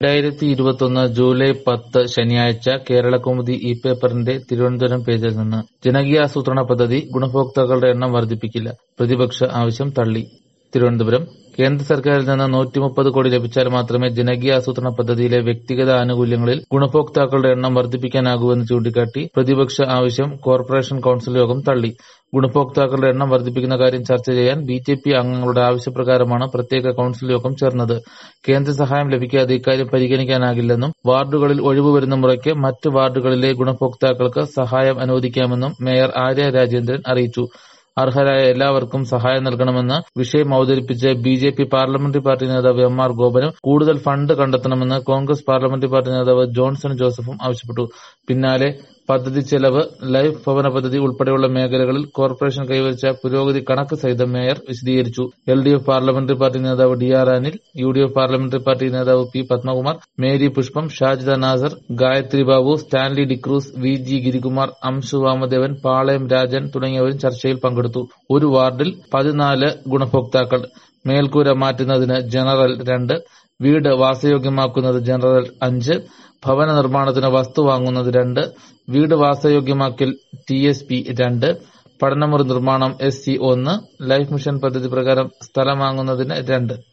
രണ്ടായിരത്തി ഇരുപത്തൊന്ന് ജൂലൈ പത്ത് ശനിയാഴ്ച കേരളകൗമുദി ഇ പേപ്പറിന്റെ തിരുവനന്തപുരം പേജിൽ നിന്ന് ജനകീയാസൂത്രണ പദ്ധതി ഗുണഭോക്താക്കളുടെ എണ്ണം വർദ്ധിപ്പിക്കില്ല പ്രതിപക്ഷ ആവശ്യം തള്ളി തിരുവനന്തപുരം കേന്ദ്ര സർക്കാരിൽ നിന്ന് നൂറ്റിമുപ്പത് കോടി ലഭിച്ചാൽ മാത്രമേ ജനകീയാസൂത്രണ പദ്ധതിയിലെ വ്യക്തിഗത ആനുകൂല്യങ്ങളിൽ ഗുണഭോക്താക്കളുടെ എണ്ണം വർദ്ധിപ്പിക്കാനാകൂവെന്ന് ചൂണ്ടിക്കാട്ടി പ്രതിപക്ഷ ആവശ്യം കോർപ്പറേഷൻ കൗൺസിൽ യോഗം തള്ളി ഗുണഭോക്താക്കളുടെ എണ്ണം വർദ്ധിപ്പിക്കുന്ന കാര്യം ചർച്ച ചെയ്യാൻ ബിജെപി അംഗങ്ങളുടെ ആവശ്യപ്രകാരമാണ് പ്രത്യേക കൗൺസിൽ യോഗം ചേർന്നത് കേന്ദ്ര സഹായം ലഭിക്കാതെ ഇക്കാര്യം പരിഗണിക്കാനാകില്ലെന്നും വാർഡുകളിൽ ഒഴിവ് വരുന്ന മുറയ്ക്ക് മറ്റ് വാർഡുകളിലെ ഗുണഭോക്താക്കൾക്ക് സഹായം അനുവദിക്കാമെന്നും മേയർ ആര്യ രാജേന്ദ്രൻ അറിയിച്ചു അർഹരായ എല്ലാവർക്കും സഹായം നൽകണമെന്ന് വിഷയം അവതരിപ്പിച്ച ബിജെപി പാർലമെന്ററി പാർട്ടി നേതാവ് എം ആർ ഗോപനും കൂടുതൽ ഫണ്ട് കണ്ടെത്തണമെന്ന് കോൺഗ്രസ് പാർലമെന്ററി പാർട്ടി നേതാവ് ജോൺസൺ ജോസഫും ആവശ്യപ്പെട്ടു പിന്നാലെ പദ്ധതി ചെലവ് ലൈഫ് ഭവന പദ്ധതി ഉൾപ്പെടെയുള്ള മേഖലകളിൽ കോർപ്പറേഷൻ കൈവരിച്ച പുരോഗതി കണക്ക് സഹിതം മേയർ വിശദീകരിച്ചു L D F parliamentary party നേതാവ് D R Anil U D F parliamentary party നേതാവ് P Padmakumar Mary Pushpam Shajida Nasar Gayathri Babu Stanley D'Cruz V G Girikumar Amshu Vamadevan Palayam Rajan തുടങ്ങിയവരും ചർച്ചയിൽ പങ്കെടുത്തു ഒരു വാർഡിൽ പതിനാല് ഗുണഭോക്താക്കൾ മേൽക്കൂര മാറ്റുന്നതിന് ജനറൽ രണ്ട് വീട് വാസയോഗ്യമാക്കുന്നത് ജനറൽ അഞ്ച് ഭവന നിർമ്മാണത്തിന് വസ്തു വാങ്ങുന്നത് രണ്ട് വീട് വാസയോഗ്യമാക്കൽ ടി എസ് പി രണ്ട് പഠനമുറി നിർമ്മാണം എസ് സി ഒന്ന് ലൈഫ് മിഷൻ പദ്ധതി പ്രകാരം സ്ഥലം വാങ്ങുന്നതിന് രണ്ട്